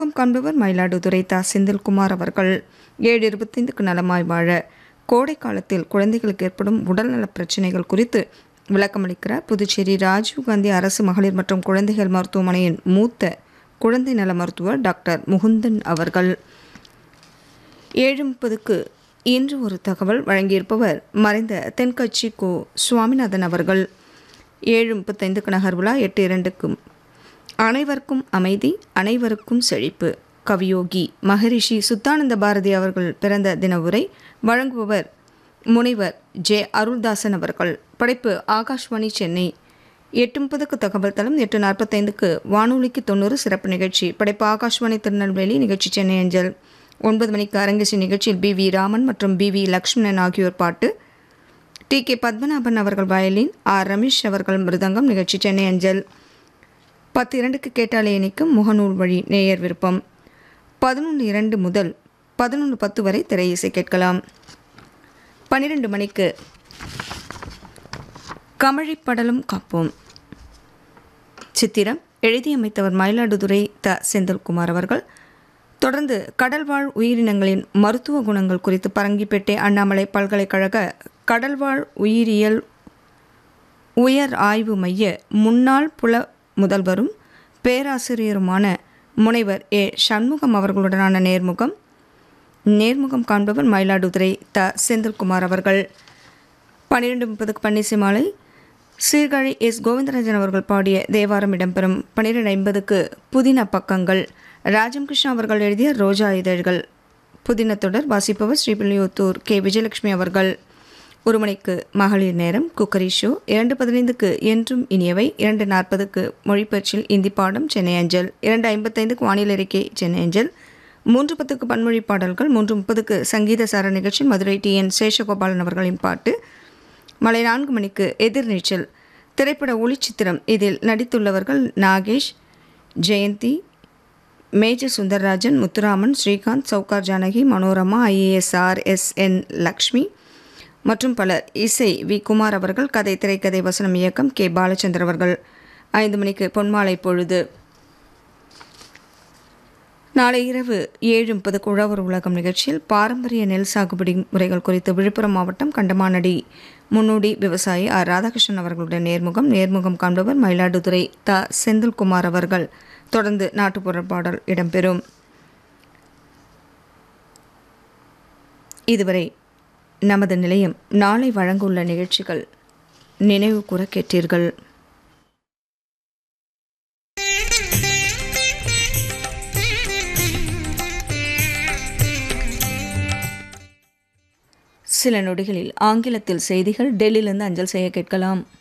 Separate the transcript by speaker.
Speaker 1: காண்பவர் மயிலாடுதுறை தா செந்தில்குமார் அவர்கள் ஏழு இருபத்தைந்துக்கு நலமாய் வாழ கோடை காலத்தில் குழந்தைகளுக்கு ஏற்படும் உடல்நலப் பிரச்சினைகள் குறித்து விளக்கமளிக்கிறார் புதுச்சேரி ராஜீவ்காந்தி அரசு மகளிர் மற்றும் குழந்தைகள் மருத்துவமனையின் மூத்த குழந்தை நல மருத்துவர் டாக்டர் முகுந்தன் அவர்கள் ஏழு முப்பதுக்கு இன்று ஒரு தகவல் வழங்கியிருப்பவர் மறைந்த தென்கட்சி கோ சுவாமிநாதன் அவர்கள் ஏழு முப்பத்தைந்துக்கு நகர்வுலா எட்டு இரண்டுக்கும் அனைவருக்கும் அமைதி அனைவருக்கும் செழிப்பு கவியோகி மகரிஷி சுத்தானந்த பாரதி அவர்கள் பிறந்த தின உரை வழங்குபவர் முனைவர் ஜே அருள்தாசன் அவர்கள் படைப்பு ஆகாஷ்வாணி சென்னை எட்டு முப்பதுக்கு தகவல் தளம் எட்டு நாற்பத்தைந்துக்கு வானொலிக்கு தொண்ணூறு சிறப்பு நிகழ்ச்சி படைப்பு ஆகாஷ்வாணி திருநெல்வேலி நிகழ்ச்சி சென்னை அஞ்சல் ஒன்பது மணிக்கு அரங்கேசி நிகழ்ச்சியில் பி வி ராமன் மற்றும் பி வி லக்ஷ்மணன் ஆகியோர் பாட்டு டி கே பத்மநாபன் அவர்கள் வயலின் ஆர் ரமேஷ் அவர்கள் மிருதங்கம் நிகழ்ச்சி சென்னை அஞ்சல் பத்து இரண்டுக்கு கேட்டாலே இணைக்கும் முகநூல் வழி நேயர் விருப்பம் பதினொன்று இரண்டு முதல் பதினொன்று பத்து வரை திரையிசை கேட்கலாம் பன்னிரெண்டு மணிக்கு கமழிப்படலும் காப்போம் சித்திரம் எழுதியமைத்தவர் மயிலாடுதுறை த செந்தில்குமார் அவர்கள் தொடர்ந்து கடல்வாழ் உயிரினங்களின் மருத்துவ குணங்கள் குறித்து பரங்கிப்பேட்டை அண்ணாமலை பல்கலைக்கழக கடல்வாழ் உயிரியல் உயர் ஆய்வு மைய முன்னாள் புல முதல்வரும் பேராசிரியருமான முனைவர் ஏ சண்முகம் அவர்களுடனான நேர்முகம் நேர்முகம் காண்பவர் மயிலாடுதுறை த செந்தில்குமார் அவர்கள் பன்னிரெண்டு முப்பதுக்கு பன்னிசை மாலை சீர்காழி எஸ் கோவிந்தராஜன் அவர்கள் பாடிய தேவாரம் இடம்பெறும் பன்னிரெண்டு ஐம்பதுக்கு புதின பக்கங்கள் ராஜம் கிருஷ்ணா அவர்கள் எழுதிய ரோஜா இதழ்கள் புதின தொடர் வாசிப்பவர் ஸ்ரீபிள்ளியோத்தூர் கே விஜயலட்சுமி அவர்கள் ஒரு மணிக்கு மகளிர் நேரம் குக்கரி ஷோ இரண்டு பதினைந்துக்கு என்றும் இனியவை இரண்டு நாற்பதுக்கு மொழிப்பயிற்சியில் இந்தி பாடம் சென்னை அஞ்சல் இரண்டு ஐம்பத்தைந்துக்கு வானிலை அறிக்கை சென்னை அஞ்சல் மூன்று பத்துக்கு பன்மொழி பாடல்கள் மூன்று முப்பதுக்கு சங்கீத சார நிகழ்ச்சி மதுரை டி என் சேஷகோபாலன் அவர்களின் பாட்டு மாலை நான்கு மணிக்கு எதிர்நீச்சல் திரைப்பட ஒளிச்சித்திரம் இதில் நடித்துள்ளவர்கள் நாகேஷ் ஜெயந்தி மேஜர் சுந்தரராஜன் முத்துராமன் ஸ்ரீகாந்த் சவுகார் ஜானகி மனோரமா ஐஏஎஸ்ஆர் எஸ் என் லக்ஷ்மி மற்றும் பலர் இசை வி குமார் அவர்கள் கதை திரைக்கதை வசனம் இயக்கம் கே பாலச்சந்தர் அவர்கள் ஐந்து மணிக்கு பொன்மாலை பொழுது நாளை இரவு ஏழு முப்பது உழவர் உலகம் நிகழ்ச்சியில் பாரம்பரிய நெல் சாகுபடி முறைகள் குறித்து விழுப்புரம் மாவட்டம் கண்டமானடி முன்னோடி விவசாயி ஆர் ராதாகிருஷ்ணன் அவர்களுடைய நேர்முகம் நேர்முகம் காண்பவர் மயிலாடுதுறை த செந்தில்குமார் அவர்கள் தொடர்ந்து நாட்டுப்புற பாடல் இடம்பெறும் இதுவரை நமது நிலையம் நாளை வழங்குள்ள நிகழ்ச்சிகள் நினைவு கூற கேட்டீர்கள் சில நொடிகளில் ஆங்கிலத்தில் செய்திகள் டெல்லியிலிருந்து அஞ்சல் செய்ய கேட்கலாம்